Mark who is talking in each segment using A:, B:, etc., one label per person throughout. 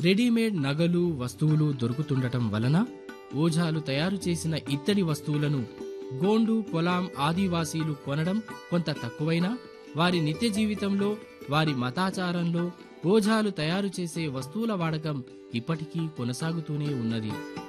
A: Readymade నగలు వస్తువులు దొరుకుతుండటం వలన ఓఝాలు తయారు చేసిన ఇత్తడి వస్తువులను గోండు కొలాం ఆదివాసీలు కొనడం కొంత తక్కువైనా వారి నిత్య జీవితంలో వారి మతాచారంలో ఓఝాలు తయారు చేసే వస్తువుల వాడకం ఇప్పటికీ కొనసాగుతూనే ఉన్నది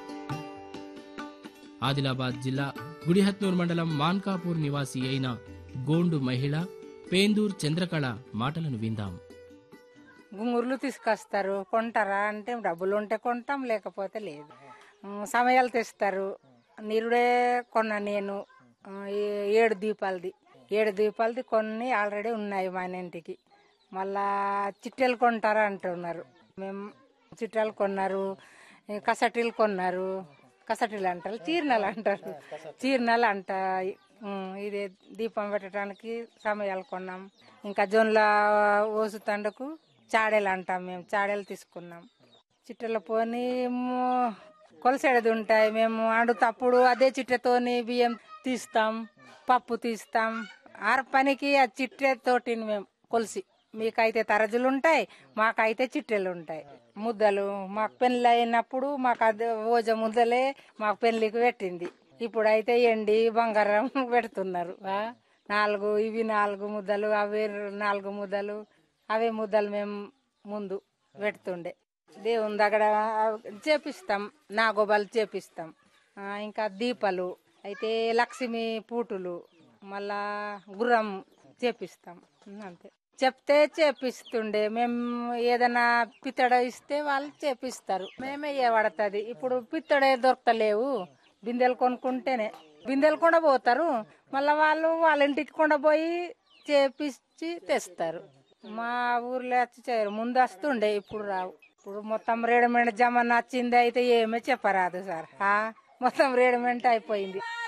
A: ఆదిలాబాద్ జిల్లా గుడిహత్నూర్ మండలం మాన్కాపూర్ నివాసి అయిన గోండు మహిళ పేందూర్ చంద్రకళ మాటలను విందాం
B: గుంగుర్లు తీసుకొస్తారు కొంటారా అంటే డబ్బులు ఉంటే కొంటాం లేకపోతే లేదు ఉమ్, సమయాలు తెస్తారు నిరుడే కొన్నా నేను ఆ, ఏ- ఏడు దీపాలది ఏడు దీపాలది కొన్ని ఆల్రెడీ ఉన్నాయి మా ఇంటికి మళ్ళా చిట్టెలు కొంటారా అంటున్నారు మేము చిట్టాలు కొన్నారు ఈ కసటీలు కొన్నారు కసటీలు అంటారు చీరనలు అంటారు చీరనలు అంట ఉమ్, ఇది దీపం పెట్టడానికి సమయాలు కొన్నాం ఇంకా జొన్ల ఓసుతండకు చాడేలు అంటాం మేము చాడేలు తీసుకున్నాం చిట్టెల పోని ము- కొలసేడది ఉంటాయి మేము ఆడుతప్పుడు అదే చిట్టెతోని బియ్యం తీస్తాం పప్పు తీస్తాం ఆరు పనికి ఆ చిట్టెతోటి మేము కొలిసి మీకైతే తరజులు ఉంటాయి మాకైతే చిట్టెలు ఉంటాయి ముద్దలు మాకు పెళ్ళి అయినప్పుడు మాకు అదే ఓజ ముద్దలే మాకు పెళ్లికి పెట్టింది ఇప్పుడైతే ఎండి బంగారం పెడుతున్నారు ఆ? నాలుగు ఇవి నాలుగు ముద్దలు అవి నాలుగు ముద్దలు అవే ముద్దలు మేము ముందు పెడుతుండే దేవుని దగ్గర చేపిస్తాం నాగోబాలు చేపిస్తాం ఆ, ఇంకా దీపాలు అయితే లక్ష్మి పూటులు మళ్ళా గుర్రం చేపిస్తాం అంతే చెప్తే చేపిస్తుండే మేము ఏదైనా పిత్తడ ఇస్తే వాళ్ళు చేపిస్తారు మేమే పడుతుంది ఇప్పుడు పిత్తడే దొరకలేవు బిందెలు కొనుక్కుంటేనే బిందెలు కూడా పోతారు మళ్ళీ వాళ్ళు వాళ్ళ ఇంటికి కూడా పోయి చేపించి తెస్తారు మా ఊర్లో వచ్చి చేయరు ముందు వస్తుండే ఇప్పుడు రావు ఇప్పుడు మొత్తం రెడీమేడ్ జమానా వచ్చింది అయితే ఏమీ చెప్పరాదు సార్ ఆ, మొత్తం రెడీమేడ్ అయిపోయింది